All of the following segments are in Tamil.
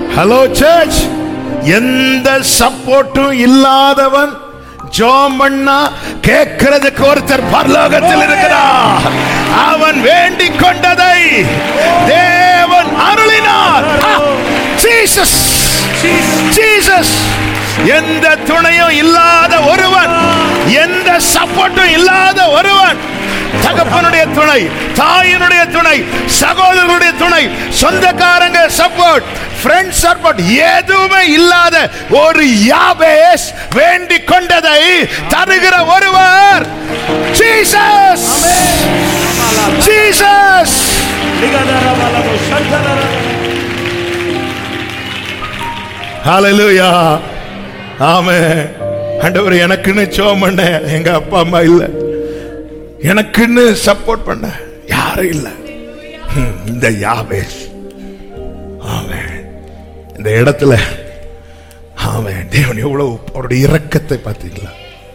ஹலோ சர்ச் எந்த சப்போர்ட்டும் இல்லாதவன் ஜோம் பண்ணா கேட்கிறதுக்கு ஒருத்தர் பரலோகத்தில் இருக்கிறார் அவன் வேண்டிக் கொண்டதை தேவன் அருளினார் ஜீசஸ் ஜீசஸ் எந்த துணையும் இல்லாத ஒருவன் எந்த சப்போர்ட்டும் இல்லாத ஒருவன் தகப்பனுடைய துணை தாயினுடைய துணை சகோதரனுடைய துணை சொந்தக்காரங்க சப்போர்ட் ஃப்ரெண்ட் சப்போர்ட் எதுவுமே இல்லாத ஒரு யாபேஸ் வேண்டிக் கொண்டதை தருகிற ஒருவர் ஜீசஸ் ஜீசஸ் ஹalleluya ஆமே ஆண்டவர் எனக்குன்னு சோம் பண்ண எங்க அப்பா அம்மா இல்ல எனக்குன்னு சப்போர்ட் பண்ண யாரும் இல்ல ஹம், இந்த யாவேஸ் ஆமே இந்த இடத்துல ஆமே தேவன் எவ்வளவு அவருடைய இரக்கத்தை பார்த்தீங்களா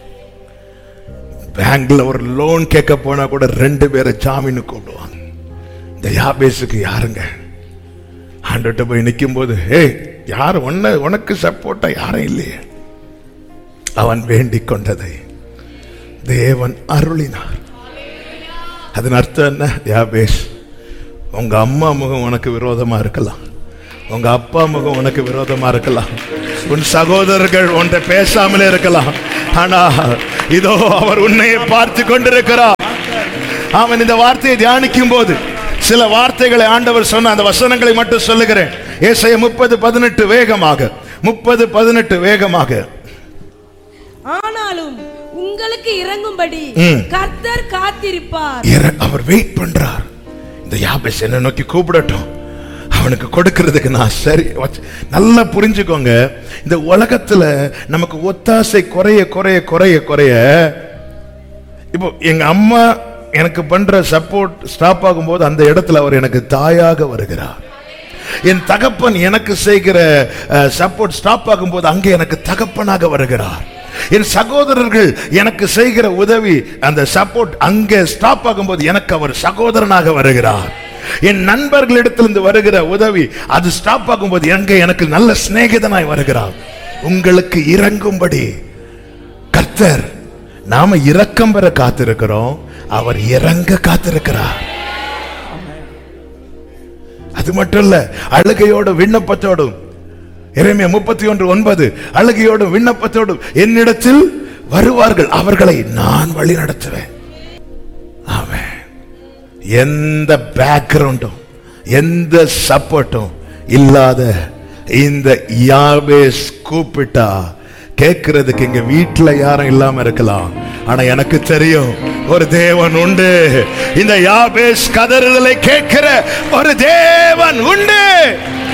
பேங்க்ல ஒரு லோன் கேட்க போனா கூட ரெண்டு பேரை ஜாமீனு கூப்பிடுவாங்க இந்த யாபேஸுக்கு யாருங்க ஆண்டுகிட்ட போய் நிற்கும் போது ஏய் யார் உன்ன உனக்கு சப்போர்ட்டா யாரும் இல்லையே அவன் வேண்டிக் கொண்டதை தேவன் அருளினார் அதன் அர்த்தம் என்ன யாபேஷ் உங்க அம்மா முகம் உனக்கு விரோதமா இருக்கலாம் உங்க அப்பா முகம் உனக்கு விரோதமா இருக்கலாம் உன் சகோதரர்கள் உன்னை பேசாமலே இருக்கலாம் ஆனா இதோ அவர் உன்னையே பார்த்து கொண்டிருக்கிறார் அவன் இந்த வார்த்தையை தியானிக்கும் போது சில வார்த்தைகளை ஆண்டவர் சொன்ன அந்த வசனங்களை மட்டும் சொல்லுகிறேன் ஏசாயா முப்பது பதினெட்டு வேகமாக முப்பது பதினெட்டு வேகமாக ஆனாலும் உங்களுக்கு இறங்கும்படி ம். கர்த்தர் காத்திருப்பார் இற- அவர் வெயிட் பண்றார் இந்த யாபேஸ் என்ன நோக்கி கூப்பிடட்டும் அவனுக்கு கொடுக்கிறதுக்கு நான் சரி வச்சு- நல்லா புரிஞ்சுக்கோங்க இந்த உலகத்துல நமக்கு ஒத்தாசை குறைய குறைய குறைய குறைய இப்போ எங்க அம்மா எனக்கு பண்ற சப்போர்ட் ஸ்டாப் ஆகும்போது அந்த இடத்துல அவர் எனக்கு தாயாக வருகிறார் என் தகப்பன் எனக்கு செய்கிற சப்போர்ட் ஸ்டாப் ஆகும்போது அங்கே எனக்கு தகப்பனாக வருகிறார் என் சகோதரர்கள் எனக்கு செய்கிற உதவி அந்த சப்போர்ட் அங்கே ஸ்டாப் ஆகும்போது எனக்கு அவர் சகோதரனாக வருகிறார் என் நண்பர்களிடத்திலிருந்து வருகிற உதவி அது ஸ்டாப் ஆகும்போது எங்க எனக்கு நல்ல சிநேகிதனாய் வருகிறார் உங்களுக்கு இறங்கும்படி கர்த்தர் நாம இரக்கம் பெற காத்திருக்கிறோம் அவர் இறங்க காத்திருக்கிறார் அது மட்டும் இல்ல அழுகையோடு விண்ணப்பத்தோடும் இறைமையா முப்பத்தி ஒன்று ஒன்பது அழுகையோடும் விண்ணப்பத்தோடும் என்னிடத்தில் வருவார்கள் அவர்களை நான் வழி நடத்துவேன் ஆமென் எந்த பேக்ரவுண்டும் எந்த சப்போர்ட்டும் இல்லாத இந்த யாபேஸ் கூப்பிட்டா கேட்கறதுக்கு இங்க வீட்டுல யாரும் இல்லாம இருக்கலாம் ஆனா எனக்கு தெரியும் ஒரு தேவன் உண்டு இந்த யாபேஸ் கதறுதலை கேட்கிற ஒரு தேவன் உண்டு